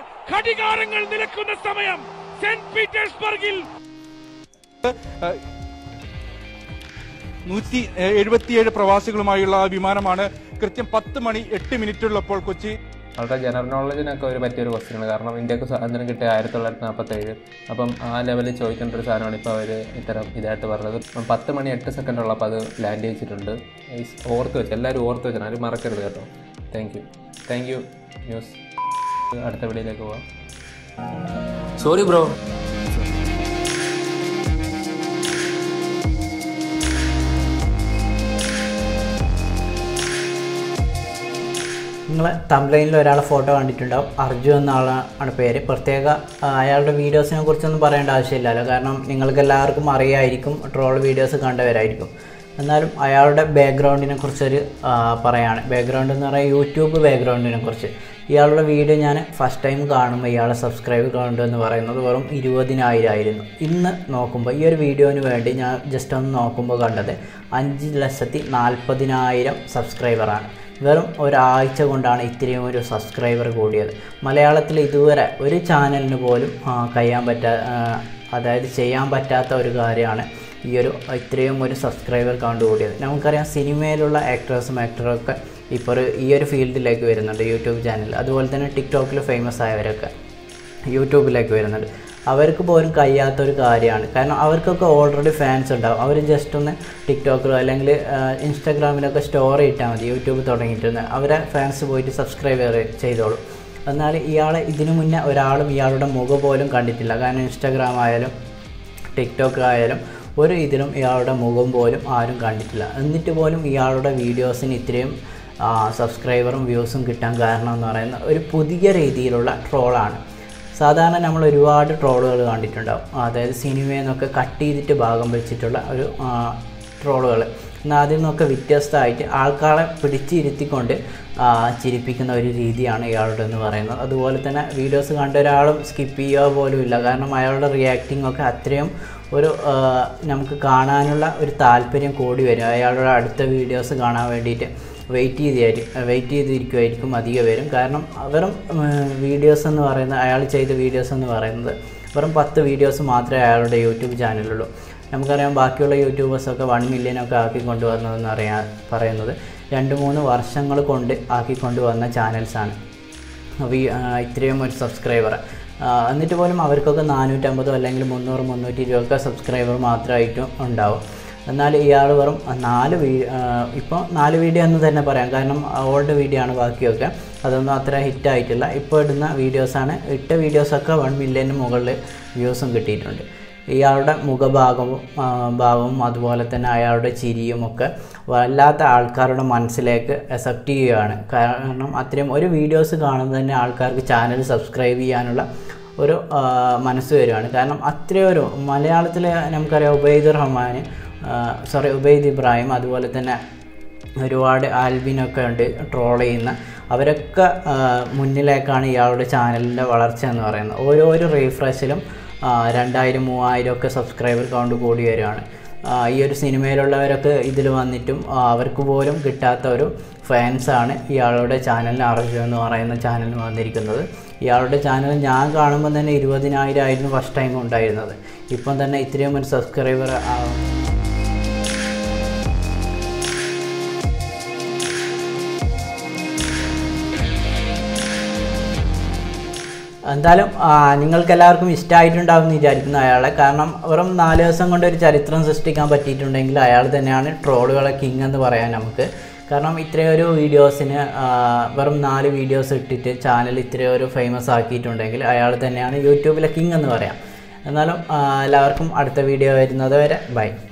ഘടികാരങ്ങൾ നിലക്കുന്ന സമയം സെന്റ് പീറ്റേഴ്സ്ബർഗിൽ നൂറ്റി എഴുപത്തിയേഴ് പ്രവാസികളുമായുള്ള ആ വിമാനമാണ് കൃത്യം പത്ത് മണി എട്ട് മിനിറ്റുള്ളപ്പോൾ കൊച്ചി വളരെ ജനറൽ നോളജിനൊക്കെ ഒരു പറ്റിയൊരു ക്വസ്റ്റ്യനാണ് കാരണം ഇന്ത്യക്ക് സ്വാതന്ത്ര്യം കിട്ടിയ ആയിരത്തി തൊള്ളായിരത്തി നാൽപ്പത്തി ഏഴ് അപ്പം ആ ലെവലിൽ ചോദിക്കേണ്ട ഒരു സാധനമാണ് ഇപ്പോൾ അവർ ഇത്തരം ഇതായിട്ട് പറഞ്ഞത് അപ്പം പത്ത് മണി എട്ട് സെക്കൻഡ് ഉള്ളപ്പോൾ അത് ലാൻഡ് ചെയ്യിച്ചിട്ടുണ്ട് Is ഓർത്ത് വെച്ച് എല്ലാവരും ഓർത്ത് വെച്ചാൽ ആരും മറക്കരുത് കേട്ടോ thank you thank you news അടുത്ത വീഡിയോയിലേക്ക് പോവാം സോറി ബ്രോ നിങ്ങൾ തംബ്ലൈനിൽ ഒരാളെ ഫോട്ടോ കണ്ടിട്ടുണ്ടാവും അർജു എന്ന ആളാണ് പേര് പ്രത്യേക ആ, അയാളുടെ വീഡിയോസിനെ കുറിച്ചൊന്നും പറയേണ്ട ആവശ്യമില്ലല്ലോ കാരണം നിങ്ങൾക്ക് എല്ലാവർക്കും അറിയായിരിക്കും ട്രോൾ വീഡിയോസ് കണ്ടവരായിരിക്കും എന്നാലും അയാളുടെ ബാക്ക്ഗ്രൗണ്ടിനെ കുറിച്ചൊരു ആ, പറയാണ് ബാക്ക്ഗ്രൗണ്ട് എന്ന് പറയുന്നത് യൂട്യൂബ് ബാക്ക്ഗ്രൗണ്ടിനെ കുറിച്ച് ഇയാളുടെ വീഡിയോ ഞാൻ ഫസ്റ്റ് ടൈം കാണുമ്പോൾ ഇയാളെ സബ്സ്ക്രൈബ് കണ്ടു എന്ന് പറയുന്നത് വെറും ഇരുപതിനായിരം ആയിരുന്നു ഇന്ന് നോക്കുമ്പോൾ ഈ ഒരു വീഡിയോന് വേണ്ടി ഞാൻ ജസ്റ്റ് ഒന്ന് നോക്കുമ്പോൾ കണ്ടത് അഞ്ച് ലക്ഷത്തി നാൽപ്പതിനായിരം സബ്സ്ക്രൈബറാണ് വെറും ഒരാഴ്ച കൊണ്ടാണ് ഇത്രയും ഒരു സബ്സ്ക്രൈബർ കൂടിയത് മലയാളത്തിൽ ഇതുവരെ ഒരു ചാനലിന് പോലും ആ, കഴിയാൻ പറ്റാ ആ, അതായത് ചെയ്യാൻ പറ്റാത്ത ഒരു കാര്യമാണ് ഈ ഒരു ഇത്രയും ഒരു സബ്സ്ക്രൈബർ കൗണ്ട് കൂടിയത് നമുക്കറിയാം സിനിമയിലുള്ള ആക്ടേഴ്സും ആക്ടറൊക്കെ ഇപ്പോൾ ഒരു ഈ ഒരു ഫീൽഡിലേക്ക് വരുന്നുണ്ട് യൂട്യൂബ് ചാനൽ അതുപോലെ തന്നെ ടിക്ടോക്കിൽ ഫേമസ് ആയവരൊക്കെ യൂട്യൂബിലേക്ക് വരുന്നുണ്ട് അവർക്ക് പോലും കഴിയാത്തൊരു കാര്യമാണ് കാരണം അവർക്കൊക്കെ ഓൾറെഡി ഫാൻസ് ഉണ്ടാവും അവർ ജസ്റ്റ് ഒന്ന് ടിക്ടോക്കിലോ അല്ലെങ്കിൽ ഇൻസ്റ്റാഗ്രാമിലൊക്കെ സ്റ്റോറി ഇട്ടാൽ മതി യൂട്യൂബ് തുടങ്ങിയിട്ടുണ്ട് അവരെ ഫാൻസ് പോയിട്ട് സബ്സ്ക്രൈബ് ചെയ്തോളും എന്നാൽ ഇയാളെ ഇതിനു മുന്നേ ഒരാളും ഇയാളുടെ മുഖം പോലും കണ്ടിട്ടില്ല കാരണം ഇൻസ്റ്റാഗ്രാം ആയാലും ടിക്ടോക്ക് ആയാലും ഒരു ഇതിലും ഇയാളുടെ മുഖം പോലും ആരും കണ്ടിട്ടില്ല എന്നിട്ട് പോലും ഇയാളുടെ വീഡിയോസിന് ഇത്രയും സബ്സ്ക്രൈബറും വ്യൂസും കിട്ടാൻ കാരണം എന്ന് പറയുന്നത് ഒരു പുതിയ രീതിയിലുള്ള ട്രോളാണ് സാധാരണ നമ്മൾ ഒരുപാട് ട്രോളുകൾ കണ്ടിട്ടുണ്ടാവും അതായത് സിനിമയിൽ നിന്നൊക്കെ കട്ട് ചെയ്തിട്ട് ഭാഗം വെച്ചിട്ടുള്ള ഒരു ട്രോളുകൾ എന്നാൽ അതിൽ നിന്നൊക്കെ വ്യത്യസ്തമായിട്ട് ആൾക്കാരെ പിടിച്ചിരുത്തിക്കൊണ്ട് ആ, ചിരിപ്പിക്കുന്ന ഒരു രീതിയാണ് ഇയാളുടെ എന്ന് പറയുന്നത് അതുപോലെ തന്നെ വീഡിയോസ് കണ്ട ഒരാളും സ്കിപ്പ് ചെയ്യുക പോലും ഇല്ല കാരണം അയാളുടെ റിയാക്ടിംഗ് ഒക്കെ അത്രയും ഒരു ആ, നമുക്ക് കാണാനുള്ള ഒരു താല്പര്യം കൂടി വരും അയാളുടെ അടുത്ത വീഡിയോസ് കാണാൻ വേണ്ടിയിട്ട് വെയിറ്റ് ചെയ്തായിരിക്കും വെയിറ്റ് ചെയ്തിരിക്കുമായിരിക്കും അധികം പേരും കാരണം വെറും വീഡിയോസ് എന്ന് പറയുന്നത് അയാൾ ചെയ്ത വീഡിയോസ് എന്ന് പറയുന്നത് വെറും പത്ത് വീഡിയോസ് മാത്രമേ അയാളുടെ യൂട്യൂബ് ചാനലുള്ളൂ നമുക്കറിയാം ബാക്കിയുള്ള യൂട്യൂബേഴ്സൊക്കെ വൺ മില്യനൊക്കെ ആക്കി കൊണ്ടുവന്നതെന്ന് അറിയാൻ പറയുന്നത് രണ്ട് മൂന്ന് വർഷങ്ങൾ കൊണ്ട് ആക്കി കൊണ്ടുവന്ന ചാനൽസാണ് അപ്പോൾ ഈ ആ, ഇത്രയും ഒരു സബ്സ്ക്രൈബർ എന്നിട്ട് പോലും അവർക്കൊക്കെ നാനൂറ്റമ്പതോ അല്ലെങ്കിൽ മുന്നൂറ് മുന്നൂറ്റി ഇരുപതൊക്കെ സബ്സ്ക്രൈബർ മാത്രമായിട്ടും ഉണ്ടാവും എന്നാൽ ഇയാൾ വെറും നാല് വീ ഇപ്പോൾ നാല് വീഡിയോ എന്ന് തന്നെ പറയാം കാരണം ഓൾഡ് വീഡിയോ ആണ് ബാക്കിയൊക്കെ അതൊന്നും അത്ര ഹിറ്റായിട്ടില്ല ഇപ്പോൾ ഇടുന്ന വീഡിയോസാണ് ഇട്ട വീഡിയോസൊക്കെ വൺ മില്യന് മുകളിൽ വ്യൂസും കിട്ടിയിട്ടുണ്ട് ഇയാളുടെ മുഖഭാഗവും ആ, ഭാവവും അതുപോലെ തന്നെ അയാളുടെ ചിരിയും ഒക്കെ വല്ലാത്ത ആൾക്കാരുടെ മനസ്സിലേക്ക് അക്സെപ്റ്റ് ചെയ്യുകയാണ് കാരണം അത്രയും ഒരു വീഡിയോസ് കാണുമ്പോൾ തന്നെ ആൾക്കാർക്ക് ചാനൽ സബ്സ്ക്രൈബ് ചെയ്യാനുള്ള ഒരു ആ, മനസ്സ് വരികയാണ് കാരണം അത്രയും ഒരു മലയാളത്തിൽ നമുക്കറിയാം ഉബൈദ് റഹ്മാൻ സോറി ഉബൈദ് ഇബ്രാഹിം അതുപോലെ തന്നെ ഒരുപാട് ആൽബിനൊക്കെ ഉണ്ട് ട്രോൾ ചെയ്യുന്ന അവരൊക്കെ ആ, മുന്നിലേക്കാണ് ഇയാളുടെ ചാനലിൻ്റെ വളർച്ച എന്ന് പറയുന്നത് ഓരോരോ റീഫ്രഷിലും ആ, രണ്ടായിരം മൂവായിരം ഒക്കെ സബ്സ്ക്രൈബർ കൗണ്ട് കൂടി വരികയാണ് ആ, ഈ ഒരു സിനിമയിലുള്ളവരൊക്കെ ഇതിൽ വന്നിട്ടും ആ, അവർക്ക് പോലും കിട്ടാത്ത ഒരു ഫാൻസാണ് ഇയാളുടെ ചാനലിന് അർജു എന്ന് പറയുന്ന ചാനലിന് വന്നിരിക്കുന്നത് ഇയാളുടെ ചാനൽ ഞാൻ കാണുമ്പോൾ തന്നെ ഇരുപതിനായിരം ആയിരുന്നു ഫസ്റ്റ് ടൈം ഉണ്ടായിരുന്നത് ഇപ്പം തന്നെ ഇത്രയും ഒരു സബ്സ്ക്രൈബർ എന്തായാലും ആ, നിങ്ങൾക്ക് എല്ലാവർക്കും ഇഷ്ടമായിട്ടുണ്ടാവും എന്ന് വിചാരിക്കുന്നു അയാളെ കാരണം വെറും നാല് ദിവസം കൊണ്ട് ഒരു ചരിത്രം സൃഷ്ടിക്കാൻ പറ്റിയിട്ടുണ്ടെങ്കിൽ അയാൾ തന്നെയാണ് ട്രോളുകളെ കിങ് എന്ന് പറയാൻ നമുക്ക് കാരണം ഇത്രയൊരു വീഡിയോസിന് ആ, വെറും നാല് വീഡിയോസ് ഇട്ടിട്ട് ചാനൽ ഇത്രയൊരു ഫേമസ് ആക്കിയിട്ടുണ്ടെങ്കിൽ അയാൾ തന്നെയാണ് യൂട്യൂബിലെ കിങ് എന്ന് പറയാം എന്നാലും ആ, എല്ലാവർക്കും അടുത്ത വീഡിയോ വരുന്നത് വരെ ബൈ